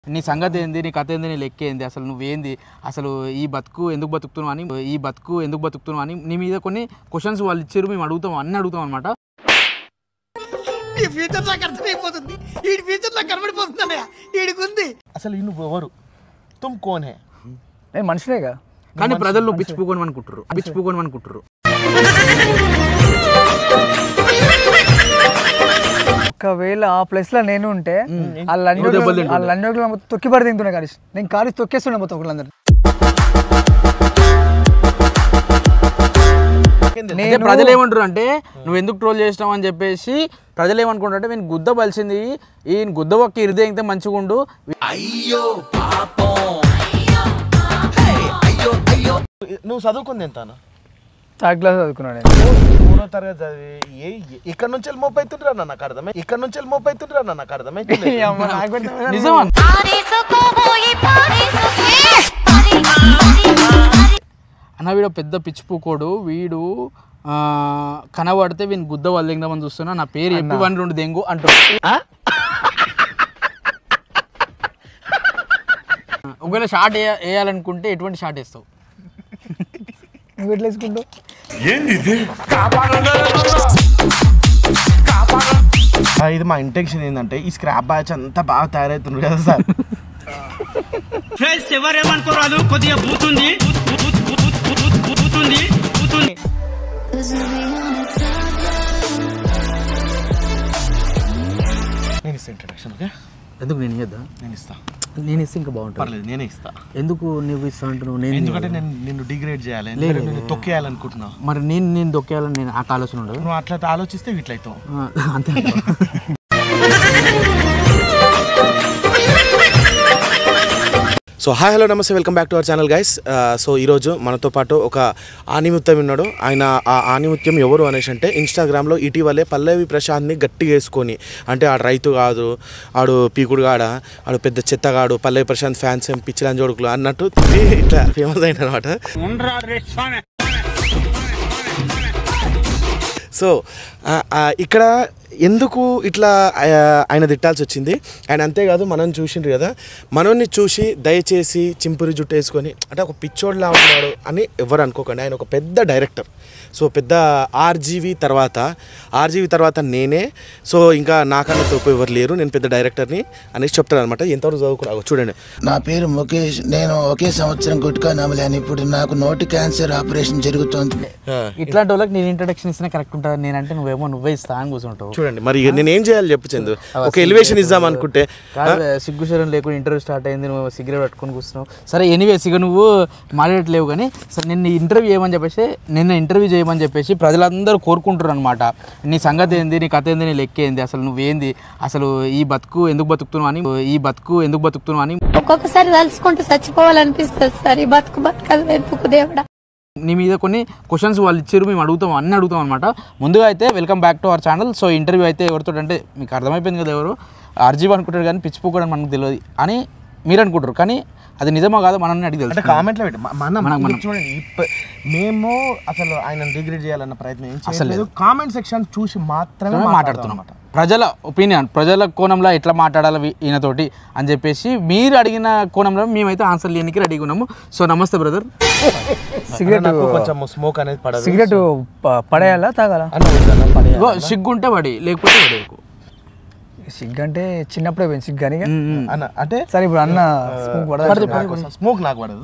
నీ సంగతి ఏంది నీ కథ ఏంది నీ లెక్క ఏంది అసలు నువ్వేంది అసలు ఈ బతుకు ఎందుకు బతుకుతున్నావు అని ఈ బతుకు ఎందుకు బతుకుతున్నావు అని నీ మీద కొన్ని క్వశ్చన్స్ వాళ్ళు ఇచ్చారు మేము అడుగుతాం అన్ని అడుగుతాం అనమాట ఈ ఫ్యూచర్ నాకు అర్థమైపోతుంది ఈ ఫ్యూచర్ నాకు కనబడిపోతుందన్నయ్య ఈడికి ఉంది అసలు ఈ నువ్వు ఎవరు తుమ్ కోన్ హే నేను మనుషులేగా కానీ ప్రజలు నువ్వు పిచ్చిపోకొని అనుకుంటారు పిచ్చిపోకొని అనుకుంటారు ఒకవేళ ఆ ప్లేస్ లో నేను ఉంటే ఆ ఎవరు దెబ్బలు తింటుండే? లంజోగులు మొత్తం తొక్కిపడి తింటుండే కాదు నేను కాలి తొక్కేస్తుండే మొత్తం ఒకళ్ళందరూ అయితే నేను ప్రజలు ఏమంటారు అంటే నువ్వు ఎందుకు ట్రోల్ చేసినావు అని చెప్పేసి ప్రజలు ఏమనుకుంటారు అంటే వీని గుద్ద బలిసింది ఈ గుద్ద ఒక్క ఇరిదే ఇంకా మంచిగా ఉండు నువ్వు చదువుకుంది ఎంత అన్న? థర్డ్ క్లాస్ చదువుకున్నాను నేను మూడో తరగతి చదివి ఏ ఏ- ఇక్కడ నుంచి వెళ్ళి మోపు అవుతుండ్రా అన్న నాకు అర్థమై ఇక్కడ నుంచి వెళ్ళి మోపు అవుతుండ్రా అన్న నాకు అర్థమై ఈ అమ్మ నాకు పెడితే మరి నిజమా అన్న వీడు పెద్ద పిచ్చిపోకోడు వీడు ఆ, కనబడితే వీని గుద్ద వల్లిందామని చూస్తున్నా నా పేరు ఎప్పి వన్ రెండు దెంగు అంటాడు ఒకవేళ షార్ట్ వేయాలనుకుంటే ఎటువంటి షార్ట్ వేస్తావు నువ్వు ఎట్లా వేసుకుంటావు ఆ, ఇది మా ఇంటెన్షన్ ఏంటంటే ఈ స్క్రాప్ బ్యాచ్ అంతా బాగా తయారవుతుండ్రు కదా సార్ ఫ్రెండ్స్ ఎవరేమనుకోరాదు కొద్దిగా బూతుంది బూతుంది బూతుంది నేను ఇస్తా ఇంట్రడక్షన్ ఓకే ఎందుకు నేను ఇద్దా నేను ఇస్తా నేను ఇస్తే ఇంకా బాగుంటుంది పర్లేదు నేనే ఇస్తా ఎందుకు నువ్వు ఇస్తా అంటున్నావు నేను ఎందుకంటే నేను నిన్ను డిగ్రేడ్ చేయాలి లేదు, ఎందుకంటే నిన్ను తొక్కేయాలనుకుంటున్నా మరి నేను నేను దొక్కేయాలని నేను ఆ ఆలోచన ఉండదు నువ్వు అట్లా ఆలోచిస్తే ఇట్లయితావు ఆ, అంతే అంటావా? సో హాయ్ హలో నమస్తే welcome back to our channel guys so ఈరోజు మనతో పాటు ఒక ఆనిముత్యం ఉన్నాడు ఆయన ఆ ఆనిముత్యం ఎవరు అనేసి అంటే ఇన్స్టాగ్రామ్లో ఇటీవలే పల్లవి ప్రశాంత్ని గట్టిగా వేసుకొని అంటే ఆడు రైతు కాదు ఆడు పీకుడు కాడ ఆడు పెద్ద చెత్తగాడు పల్లవి ప్రశాంత్ ఫ్యాన్స్ ఏం పిచ్చిలని జోడుకులు అన్నట్టు ఇట్లా ఫేమస్ అయింది అనమాట సో ఆ, ఆ, ఇక్కడ ఎందుకు ఇట్లా ఆ, ఆయన తిట్టాల్సి వచ్చింది అండ్ అంతేకాదు మనం చూసిండ్రు కదా మనల్ని చూసి దయచేసి చింపురి జుట్టు వేసుకొని అంటే ఒక పిచ్చోడ్లా ఉన్నాడు అని ఎవరు అనుకోకండి ఆయన ఒక పెద్ద డైరెక్టర్ సో పెద్ద ఆర్జీవి తర్వాత ఆర్జీవి తర్వాత నేనే సో ఇంకా నాకన్నా తోపు ఎవరు లేరు నేను పెద్ద డైరెక్టర్ని అనేసి చెప్తాను అనమాట ఎంతవరకు చదువుకున్నా చూడండి నా పేరు ముఖేష్ నేను ఒకే సంవత్సరం గుట్కా నమలాను ఇప్పుడు నాకు నోటి క్యాన్సర్ ఆపరేషన్ జరుగుతోంది ఇట్లాంటి వాళ్ళకి నేను ఇంట్రడక్షన్ ఇస్తేనే కరెక్ట్ ఉంటుంది నేనంటే నువ్వేమో నువ్వే ఇస్తా అని కూర్చుంటావు చూడండి మరి నేను ఏం చేయాలి చెప్పు చందు ఒక ఎలివేషన్ ఇద్దాం అనుకుంటే కాదు సిగ్గు శరం లేకుండా ఇంటర్వ్యూ స్టార్ట్ అయింది నువ్వు సిగరెట్ పట్టుకొని కూర్చున్నావు సరే ఎనీవేస్ ఇక నువ్వు మాట్లాడట్లేవు కానీ సరే నిన్ను ఇంటర్వ్యూ చేయమని చెప్పేసి నిన్న ఇంటర్వ్యూ చేయమని చెప్పేసి ప్రజలందరూ కోరుకుంటారు అనమాట నీ సంగతి ఏంది నీ కథ ఏంది నీ లెక్క ఏంది అసలు నువ్వేంది అసలు ఈ బతుకు ఎందుకు బతుకుతున్నావు అని ఈ బతుకు ఎందుకు బతుకుతున్నావు అని ఒక్కొక్కసారి తలుచుకుంటూ చచ్చిపోవాలనిపిస్తుంది సార్ ఈ బతుకు బతకదు ఎందుకు దేవుడా నీ మీద కొన్ని క్వశ్చన్స్ వాళ్ళు ఇచ్చారు మేము అడుగుతాం అన్ని అడుగుతాం అనమాట ముందుగా అయితే welcome back to our channel so interview అయితే ఎవరితో అంటే మీకు అర్థమైపోయింది కదా ఎవరు ఆర్జీవ్ అనుకుంటారు కానీ పిచ్చిపోకూడదు మనకు తెలియదు అని మీరు అనుకుంటారు కానీ అది నిజమా కాదు మనల్ని అడిగి అంటే తెలుసు కామెంట్లో పెట్టి మ- మనం మనం- ఇప్పుడు చూడండి ఇప్ప- మేము అసలు ఆయన డిగ్రేడ్ చేయాలన్న ప్రయత్నం ఏం చేయలేదు కామెంట్ సెక్షన్ చూసి మాత్రమే మాట్లాడుతున్నాం ప్రజల ఒపీనియన్ ప్రజల కోణంలో ఎట్లా మాట్లాడాలి వీ- ఈయనతోటి అని చెప్పేసి మీరు అడిగిన కోణంలో మేమైతే ఆన్సర్ లేనికి రెడీగా ఉన్నాము సో నమస్తే బ్రదర్ సిగరెట్ నాకు కొంచెం స్మోక్ అనేది పడదు సిగరెట్ ప- పడేయాలా తాగాలా అన్న వద్దన్న, పడేయాలి. ఇగో సిగ్గుంటే పడి లేకపోతే పడేయకు సిగ్గు అంటే చిన్నప్పుడే పోయింది సిగ్గు అని అన్న అంటే సరే ఇప్పుడు అన్న స్మోక్ పడదు స్మోక్ నాకు పడదు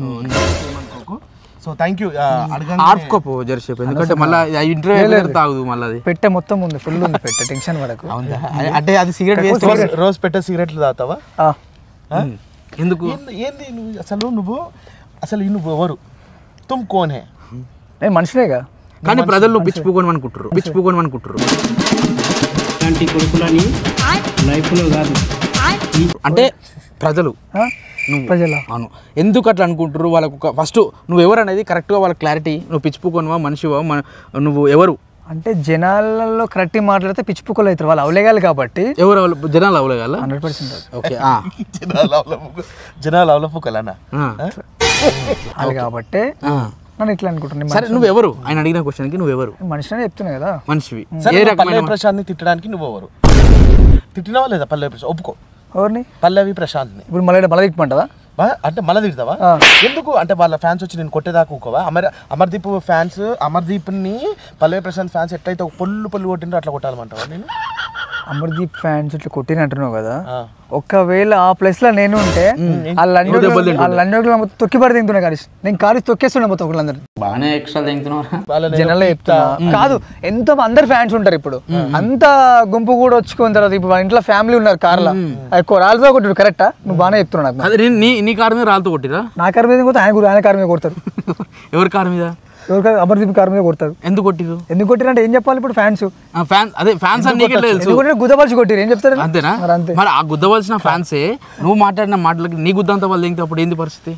సో థ్యాంక్ యూ అడగండి ఆర్పుకోపో జరసేపు ఎందుకంటే మళ్ళీ ఇంటర్వ్యూ తాగుదు మళ్ళీ అది పెట్టే మొత్తం ఉంది ఫుల్ ఉంది పెట్టే టెన్షన్ పడకు అవునా అంటే అది సిగరెట్ వేస్తే రోజు- రోజు పెట్టే సిగరెట్లు తాగుతావా ఆ, ఆ? ఎందుకు ఏంది ఏంది నువ్వు అసలు నువ్వు అసలు ఈ నువ్వు ఎవరు తుమ్ కోన్ హే నేను మనుషులేగా కానీ ప్రజలు నువ్వు పిచ్చిపోకొని అనుకుంటారు పిచ్చిపోకొని అనుకుంటారు లాంటి కొడుకులని లైఫ్లో కాదు అంటే ప్రజలు ఆ? ప్రజల అవును ఎందుకు అట్లా అనుకుంటారు వాళ్ళకు ఒక ఫస్ట్ నువ్వు ఎవరు అనేది కరెక్ట్గా వాళ్ళ క్లారిటీ నువ్వు పిచ్చిపోకొనివా మనిషివా మన నువ్వు ఎవరు అంటే జనాలలో కరెక్ట్ మాట్లాడితే పిచ్చిపుక్కలు అవుతారు వాళ్ళు అవలేగాలి కాబట్టి ఎవరు వాళ్ళు? జనాలు అవలేగాల హండ్రెడ్ పర్సెంట్ ఓకే జనాలు అవలపుకు జనాలు అవలపుకలనా వాళ్ళు కాబట్టి నన్ను ఇట్లా అనుకుంటున్నాను సరే నువ్వు ఎవరు ఆయన అడిగిన క్వశ్చన్కి నువ్వు ఎవరు మనిషినే చెప్తున్నా కదా మనిషివి సరే ఏ నువ్వు రకమైన పల్లవి ప్రశాంత్ని తిట్టడానికి నువ్వు ఎవరు తిట్టినావా లేదా పల్లవి ప్రశాంత్ ఒప్పుకో ఎవరిని పల్లవి ప్రశాంత్ని ఇప్పుడు మళ్ళీ మళ్ళీ తిప్పమంటావా బా- అంటే మళ్ళీ తిడతావా ఆ. ఎందుకు అంటే వాళ్ళ ఫ్యాన్స్ వచ్చి నేను కొట్టేదాకా ఊకోవా అమర్ అమర్దీప్ ఫ్యాన్స్ అమర్దీప్ని పల్లవి ప్రశాంత్ ఫ్యాన్స్ ఎట్లయితే ఒక పొల్లు పొల్లు కొట్టిండ్రో అట్లా కొట్టాలమంటావా నేను అమర్దీప్ ఫ్యాన్స్ ఇట్లా కొట్టినట్టున్నావు కదా ఆ. ఒకవేళ ఆ ప్లేస్ లో నేను ఉంటే ఆ లండన్ ఆ లండన్ మొత్తం తొక్కి పడి తింటున్నా కాదు నేను కాదు తొక్కేస్తున్నా మొత్తం ఒకళ్ళందరూ బాగానే ఎక్స్ట్రా తింటున్నావు వాళ్ళని జనాలే చెప్తున్నా కాదు ఎంతో అందరు ఫ్యాన్స్ ఉంటారు ఇప్పుడు అంత గుంపు కూడా వచ్చుకున్న తర్వాత ఇప్పుడు వాళ్ళ ఇంట్లో ఫ్యామిలీ ఉన్నారు కార్లో ఎక్కువ రాళ్ళతో కొట్టాడు కరెక్టా నువ్వు బాగానే చెప్తున్నావు నాకు అదే నీ నీ కారు మీద రాళ్ళతో కొట్టిరా నా కారు మీద కొడితే ఆయన కూడా ఆయన కారు మీద కొడతారు ఎవరి కారు మీద ఎవరి కారు అమర్దీప్ కారు మీద కొడతారు ఎందుకు కొట్టిరు ఎందుకు కొట్టిరంటే ఏం చెప్పాలి ఇప్పుడు ఫ్యాన్స్ ఫ్యాన్ అదే ఫ్యాన్స్ అని నీకే తెలుసు ఎందుకంటే గుద్దపలిచి కొట్టిరు ఏం చెప్తారు అంతేనా మరి అంతే మరి ఆ గుద్దవలసిన ఫ్యాన్సే నువ్వు మాట్లాడిన మాటలకి నీ గుద్దంత వాళ్ళు దింగితే అప్పుడు ఏంది పరిస్థితి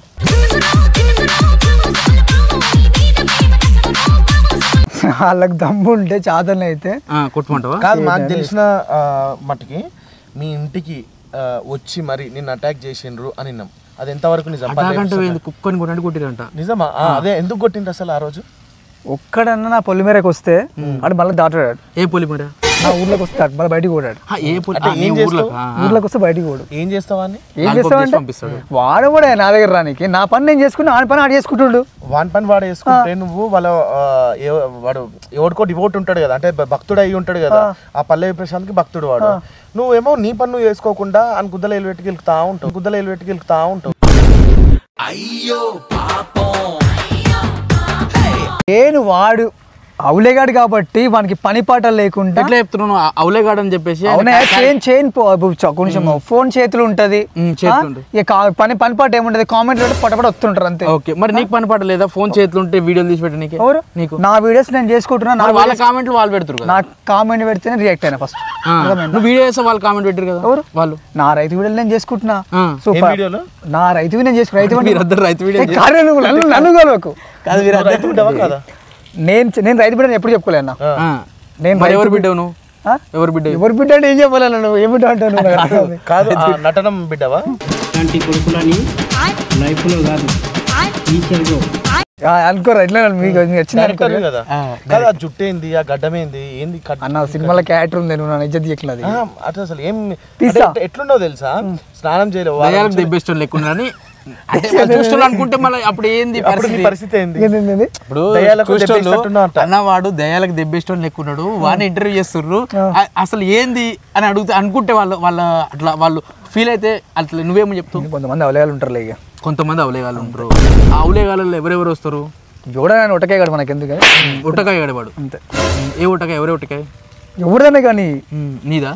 వాళ్ళకి దమ్ము ఉంటే చాతన అయితే ఆ, కొట్టమంటావా కాదు మాకు తెలిసిన ఆ, మట్టుకి మీ ఇంటికి ఆ, వచ్చి మరి నిన్ను అటాక్ చేసిండ్రు అని విన్నాం అది ఎంతవరకు నిజం అటాకంటే ఏంది కుక్కని కొట్టండి కొట్టిరంట నిజమా ఆ, అదే ఎందుకు కొట్టిండ్రు అసలు ఆ రోజు ఒక్కడన్నా నా పొలి మేరకు వస్తే వాడు మళ్ళీ దాటాడు ఏ పోలి మరి నా ఊర్లోకి వస్తాడు మళ్ళీ బయటికి పోడాడు ఆ, ఏ పోలి ఆ, నీ ఊర్లో ఆ, ఆ. ఊర్లోకి వస్తే బయటికి పోడు ఏం చేస్తావా అని ఏం లాలిపాప్ చేసి చేస్తావంటే పంపిస్తాడు. వాడు కూడా నా దగ్గర రానికి నా పని నేను చేసుకుని ఆడి పని ఆడు చేసుకుంటుండు వాన్ పని వాడు వేసుకుంటే నువ్వు వాళ్ళ ఆ, ఎవ- వాడు ఎవరికో డివోట్ ఉంటాడు కదా అంటే భ- భక్తుడు అయి ఉంటాడు కదా ఆ పల్లవి ప్రశాంత్కి భక్తుడు వాడు నువ్వేమో నీ పని నువ్వు వేసుకోకుండా అని గుద్దలు ఎలిపెట్టుకు వెళ్తా ఉంటావు గుద్దలు ఎలిపెట్టుకు వెళ్తా ఉంటావు నేను వాడు అవులేగాడు కాబట్టి వానికి పని పాట లేకుండా ఎట్లా చెప్తున్నాను ఆ, అవులేగాడు అని చెప్పేసి ఆయన అవునా చైన్ చైన్ కొంచెం ఫోన్ చేతులు ఉంటది ఉమ్, చేతులు ఆ? ఉంటాయి. ఇక కా- పని పని పాట ఏముంటది కామెంట్ పటపట వస్తుంటారు అంతే ఓకే మరి నీకు పని పాట లేదా ఫోన్ చేతులు ఉంటే వీడియోలు తీసి పెట్ట నీకు ఎవరు నీకు నా వీడియోస్ నేను చేసుకుంటున్నా నా మరి వాళ్ళ videos- కామెంట్లు వాళ్ళు పెడతారు కదా నా కామెంట్ పెడితేనే రియాక్ట్ అయినా ఫస్ట్ ఆ, నువ్వు వీడియో చేస్తే వాళ్ళు కామెంట్ పెట్టారు కదా ఎవరు? వాళ్ళు నా రైతు వీడియోలు నేను చేసుకుంటున్నా ఆ. సూపర్ వీడియోలు? నా రైతు నేను చేసుకు రైతు అంటే- మీరందరూ రైతు వీడియో ఏ, కాదు నువ్వు నన్ను నన్ను కలవకు కాదు మీరు రైతు ఉంటావా కదా నేను నేను రైతు బిడ్డ ఎప్పుడు చెప్పుకోలే అన్న ఆ. నేను మరి రైతు ఎవరు బిడ్డ- బిడ్డవు నువ్వు ఆ? ఎవరు బిడ్డ ఎవరు బిడ్డ అంటే ఏం చెప్పాలి అన్న నువ్వు ఏం బిడ్డ అంటావు నువ్వు నాకు అర్థం కాదు. కాదు ఆ నటనం బిడ్డవా ఇలాంటి కొడుకులని లైఫ్లో కాదు ఫ్యూచర్లో ఆ, అనుకోరా ఇట్లా మీకు మీకు వచ్చింది డైరెక్టర్ అనుకోరు కదా కాదు ఆ జుట్టు ఏంది ఆ గడ్డం ఏంది ఏంది కట్- అన్న సినిమాలో క్యారెక్టర్ ఉంది నువ్వు నా ఇజ్జత్ తీయట్లేదు ఆ, అట్లా అసలు ఏం పిస్సా. అంటే ఎట్లున్నావు తెలుసా స్నానం చేయలేవు వారం దయాలకు నుంచి- దెబ్బేస్తాను లేకుండా అంటే వాళ్ళు చూస్తున్నారు అనుకుంటే మళ్ళీ అప్పుడు ఏంది అప్పుడు నీ పరిస్థితి పరిస్థితి ఏంది ఏంది ఇప్పుడు దయ్యాలకు చూసేటోళ్ళు దెబ్బేసినట్టున్నావు అంట. అన్నవాడు దయాలకు దెబ్బేష్టం లెక్కున్నాడు వాడిని ఇంటర్వ్యూ చేస్తుర్రు అ- అసలు ఏంది అని అడుగుతా అనుకుంటే వాళ్ళు వాళ్ళ అట్లా వాళ్ళు ఫీల్ అయితే అట్లా నువ్వేమో చెప్తావు కొంతమంది అవలేగాలు ఉంటారు ఇక కొంతమంది అవలేగాలు ఉంటారు ఆ అవలేగాలలో ఎవరెవరు వస్తారు చూడ నేను ఒటకే కాదు మనకి ఎందుకు ఉట్టకాయ గడవాడు అంతే ఏ ఉట్టకాయ ఎవరే ఉట్టకాయ ఎవరిదైనా కానీ ఉమ్, నీదా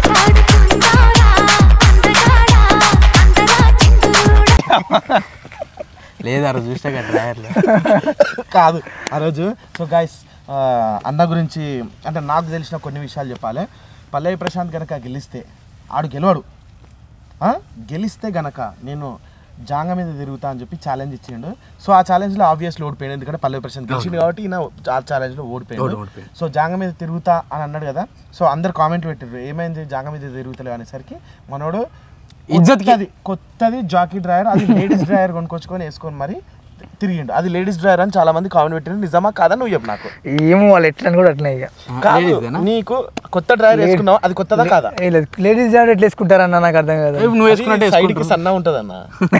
లేదా రోజు చూస్తే కదా డ్రాయర్లో కాదు ఆ రోజు సో గాయస్ అన్న గురించి అంటే నాకు తెలిసిన కొన్ని విషయాలు చెప్పాలి పల్లవి ప్రశాంత్ గనక గెలిస్తే ఆడు గెలవడు ఆ? గెలిస్తే గనక నేను జాంగ మీద తిరుగుతా అని చెప్పి ఛాలెంజ్ ఇచ్చిండు సో ఆ ఛాలెంజ్లో ఆబ్వియస్లీ ఓడిపోయాడు ఎందుకంటే పల్లవి ప్రశాంత్ గెలిచిండు కాబట్టి ఈయన ఆ ఛాలెంజ్లో ఓడిపోయాడు సో జాంగ మీద తిరుగుతా అని అన్నాడు కదా సో అందరు కామెంట్ పెట్టారు ఏమైంది జాంగ మీద తిరుగుతలే అనేసరికి మనోడు ఇజ్జత్కి- కొత్తది కొత్తది జాకీ డ్రైయర్ అది లేడీస్ డ్రైయర్ కొనుక్కొచ్చుకొని వేసుకొని మరి తిరిగిండు అది లేడీస్ డ్రైయర్ అని చాలా మంది కామెంట్ పెట్టారు నిజమా కాదా నువ్వు చెప్పు నాకు ఏమో వాళ్ళు ఎట్లా అని కూడా అట్లనే ఇక కాదు లేడీస్దేనా? నీకు కొత్త డ్రైయర్ వేసుకున్నావు అది కొత్తదా కాదా ఏ లేదు లేడీస్ జాడ్ ఎట్లా వేసుకుంటారన్న నాకు అర్థం కాదు ఇప్పుడు నువ్వు వేసుకున్నట్టే సైడ్ కి వేసుకుంటారు. సన్న ఉంటదన్న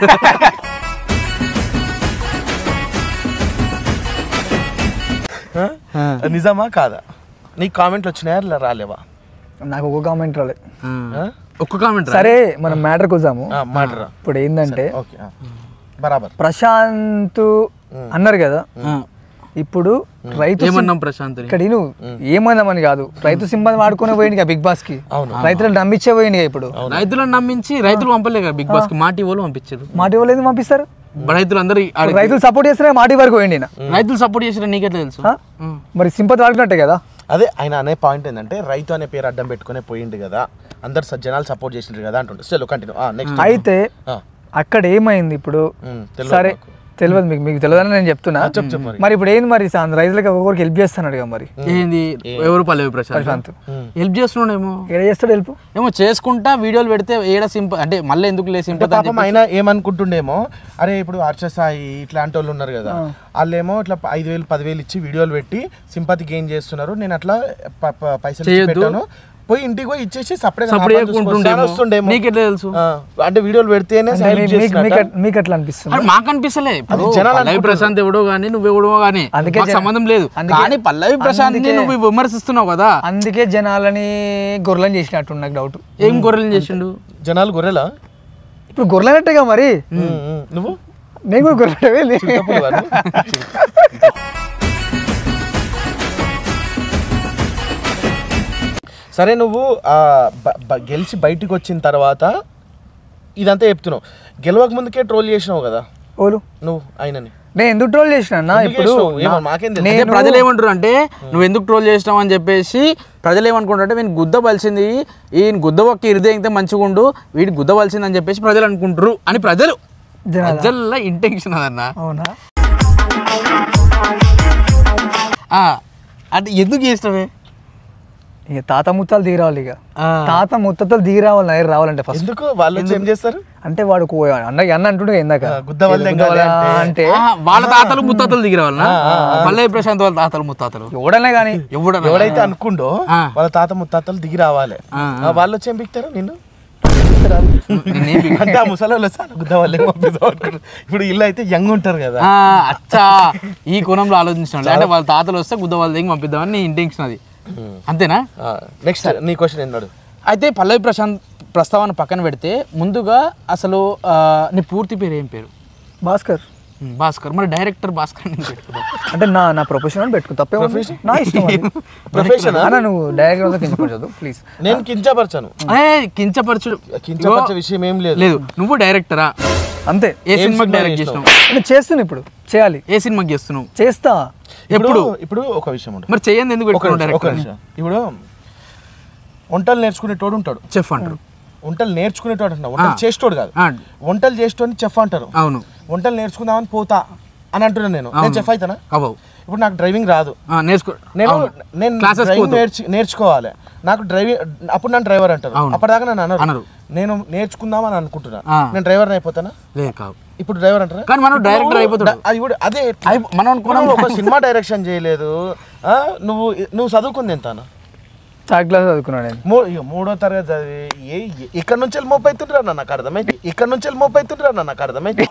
ఆ? నిజమా కాదా నీకు కామెంట్లు వచ్చినాయా లే- రాలేవా నాకు ఒక కామెంట్ రాలేదు ఆ. ఒక్క కామెంట్ సరే మనం మ్యాటర్కి వద్దాము ఆ, మాటరా ఇప్పుడు ఏంటంటే ఓకే ఆ. బరాబర్ ప్రశాంత్ అన్నారు కదా ఇప్పుడు రైతు sim- ఏమన్నాం ప్రశాంత్ ఇక్కడ నువ్వు ఏమన్నామని కాదు రైతు సింబల్ వాడుకునే పోయింది బిగ్ బాస్ కి అవును. రైతులను నమ్మించే పోయింది ఇప్పుడు రైతులను నమ్మించి రైతులు పంపలే కదా బిగ్ బాస్ కి మాటి వాళ్ళు పంపించారు మాటి వాళ్ళు ఎందుకు పంపిస్తారు రైతులందరూ ఆడికి- రైతులు సపోర్ట్ చేస్తేనే మాటి వరకు పోయింది ఈయన. రైతులు సపోర్ట్ చేసిన నీకెట్లా తెలుసు ఆ? మరి సింపతి వాడుకున్నట్టే కదా అదే ఆయన అనే పాయింట్ ఏంటంటే రైతు అనే పేరు అడ్డం పెట్టుకునే పోయిండు కదా అందరు స- జనాలు సపోర్ట్ చేసిండ్రు కదా అంటుండే చలో కంటిన్యూ నెక్స్ట్ అయితే అక్కడ ఏమైంది ఇప్పుడు తెలియదు సరే తెలియదు మీకు మీకు తెలియదని నేను చెప్తున్నా చెప్పు చెప్పు మరి. మరి ఇప్పుడు ఏంది మరి సా- రైతులకి ఒక్కొక్కరికి హెల్ప్ చేస్తున్నాడు కదా మరి ఏంది ఎవరు పల్లవి ప్రశాంత్ ప్రశాంత్ హెల్ప్ చేస్తున్నాడేమో ఏడ చేస్తాడు హెల్ప్ ఏమో చేసుకుంటా వీడియోలు పెడితే ఏడ సింప అంటే మళ్ళీ ఎందుకు లే అంటే సింపతి పాపం ఆయన ఏమనుకుంటుండేమో అరే ఇప్పుడు హర్షసాయి ఇట్లాంటి వాళ్ళు ఉన్నారు కదా వాళ్ళేమో ఇట్లా ఐదు వేలు పదివేలు ఇచ్చి వీడియోలు పెట్టి సింపతి గెయిన్ చేస్తున్నారు నేను అట్లా ప- ప- పైసలు ఇచ్చి చేయొద్దు. పెట్టాను పోయి ఇంటికి పోయి ఇచ్చేసి సపరేట్ సపరేట్ చేసుకుంటుండేమో. నీకెట్లా తెలుసు? అంటే వీడియోలు పెడితేనే అంటే help మీ- మీకు చేస్తున్నట్ట? మీకు మీకు ఎట్లా అనిపిస్తుంది అది మాకు అనిపిస్తలే ఇప్పుడు జనాలు పల్లవి ప్రశాంత్ ఎవడో గానీ నువ్వెవడో గానీ అందుకే మాకు జన- సంబంధం లేదు అందుకే- కానీ పల్లవి ప్రశాంత్ అందుకే- నువ్వు విమర్శిస్తున్నావు కదా అందుకే జనాలని గొర్రెలను చేసినట్టు నాకు డౌట్ ఏం గొర్రెలు చేసిండు జనాలు గొర్రెలా ఇప్పుడు గొర్రెలన్నట్టుగా మరి ఉమ్, ఉమ్. నువ్వు నేను కూడా గొర్రెలే తప్పుడు వాడు. సరే నువ్వు ఆ, బ- బ- గెలిచి బయటికి వచ్చిన తర్వాత ఇదంతా చెప్తున్నావు గెలవక ముందుకే ట్రోల్ చేసినావు కదా ఓలు నువ్వు ఆయనని నేను ఎందుకు ట్రోల్ చేసిన అన్న ఎందుకు ఇప్పుడు చేసినావు? ఏమో నా- మాకేం తెలుసు. అంటే నేను- ప్రజలు ఏమంటారు అంటే నువ్వు ఎందుకు ట్రోల్ చేసినావు అని చెప్పేసి ప్రజలు ఏమనుకుంటారు అంటే వీని గుద్ద బలిసింది ఈయన గుద్ద ఒక్క ఇరిదే ఇంకా మంచిగా ఉండు వీడి గుద్ద బలిసింది అని చెప్పేసి ప్రజలు అనుకుంటారు అని ప్రజలు జనాలా? ప్రజల ఇంటెన్షన్ అదన్న అవునా ఆ, అంటే ఎందుకు చేసినవే ఇక తాత ముత్తాలు దిగి రావాలి ఇక ఆ. తాత ముత్తలు దిగి రావాలి నైర్ రావాలంటే ఫస్ట్ ఎందుకు వాళ్ళు వచ్చి ఏం చేస్తారు అంటే వాడు కో- అన్న అన్న అంటుండే ఇందాక ఆ, గుద్ద వల్ల గుద్ద వల్ల ఎంగాలి అంటే ఆ, వాళ్ళ తాతలు ముత్తాతలు దిగి రావాలనా పల్లవి ప్రశాంత్ వాళ్ళ తాతలు ముత్తాతలు ఎవడనే కానీ ఎవడన్నా ఎవడైతే అనుకుండో ఆ. వాళ్ళ తాత ముత్తాతలు దిగి రావాలి ఆ, ఆ, వాళ్ళు వచ్చి ఏం పిక్తారు నిన్ను నేనేం పిక్- అంటే ఆ ముసలి వాళ్ళు చాలా గుద్ద వాళ్ళే పంపిద్దాం అనుకుంటారు. ఇప్పుడు ఇల్లు అయితే యంగ్ ఉంటారు కదా ఆ, అచ్చా ఈ కోణంలో ఆలోచించినాడు అంటే వాళ్ళ తాతలు వస్తే గుద్ద వాళ్ళ దగ్గర పంపిద్దామని నీ ఇంటెన్షన్ అది అంతేనా నెక్స్ట్ నీ క్వశ్చన్ ఎన్నాడు అయితే పల్లవి ప్రశాంత్ ప్రస్తావన పక్కన పెడితే ముందుగా అసలు ఆ, నీ పూర్తి పేరు ఏం పేరు భాస్కర్ ఉమ్, భాస్కర్ మరి డైరెక్టర్ భాస్కర్ నేను పెట్టుకున్నావు అంటే నా నా ప్రొఫెషన్ పెట్టుకో తప్పే నా ఇష్టం అది. Profession ఆ? అన్న నువ్వు డైరెక్టర్ కించపరచదు ప్లీజ్ నేను కించపరచాను ఏ కించపరచుడు కించపరిచే విషయం ఏం లేదు లేదు నువ్వు డైరెక్టరా అంతే ఏ ఏం సినిమాకి సినిమా డైరెక్ట్ చేసినావు? చేసినావు నేను చేస్తున్నా ఇప్పుడు చేయాలి ఏ సినిమాకి చేస్తున్నావు చేస్తా ఎప్పుడు ఇప్పుడు ఒక విషయం ఉంటుంది మరి చెయ్యండి ఎందుకు ఒక పెట్టుకున్నావు నిమిషం, ఒక డైరెక్టర్ నిమిషం. ఇప్పుడు వంటలు నేర్చుకునేటోడు ఉంటాడు చెఫ్ అంటారు వంటలు నేర్చుకునేటోడు అంటున్నా వంటలు ఆ. చేసేటోడు కాదు ఆ, వంటలు చేసేటోని చెఫ్ అంటారు అవును వంటలు నేర్చుకుందామని పోతా అని అంటున్నాను నేను నేను అవును. చెఫ్ అవుతానా అవ్వవు ఇప్పుడు నాకు డ్రైవింగ్ రాదు ఆ, నేర్చుకో నేను అవును. నేను క్లాసెస్ డ్రైవింగ్ పోతావు. నేర్చు నేర్చుకోవాలి నాకు డ్రైవింగ్ అప్పుడు నన్ను డ్రైవర్ అంటారు అవును. అప్పటిదాకా నన్ను అనరు అనరు. నేను నేర్చుకుందామని అనుకుంటున్నా ఆ. నేను డ్రైవర్ అయిపోతానా లేదు కావు ఇప్పుడు డ్రైవర్ అంటారా కానీ మనం డైరెక్టర్ అయిపోతాడు డ- అది కూడా అదే అయి- మనం అనుకున్నాం నువ్వు ఒక సినిమా డైరెక్షన్ చేయలేదు ఆ, నువ్వు నువ్వు చదువుకుంది ఎంత అన్న? థర్డ్ క్లాస్ చదువుకున్నాను నేను మూ ఇక మూడో తరగతి చదివి ఏ ఏ- ఇక్కడ నుంచి వెళ్ళి మోపు అవుతుండ్రా అన్న నాకు అర్థమైంది ఇక్కడ నుంచి వెళ్ళి మోపు అవుతుండ్రా అన్న నాకు అర్థమైంది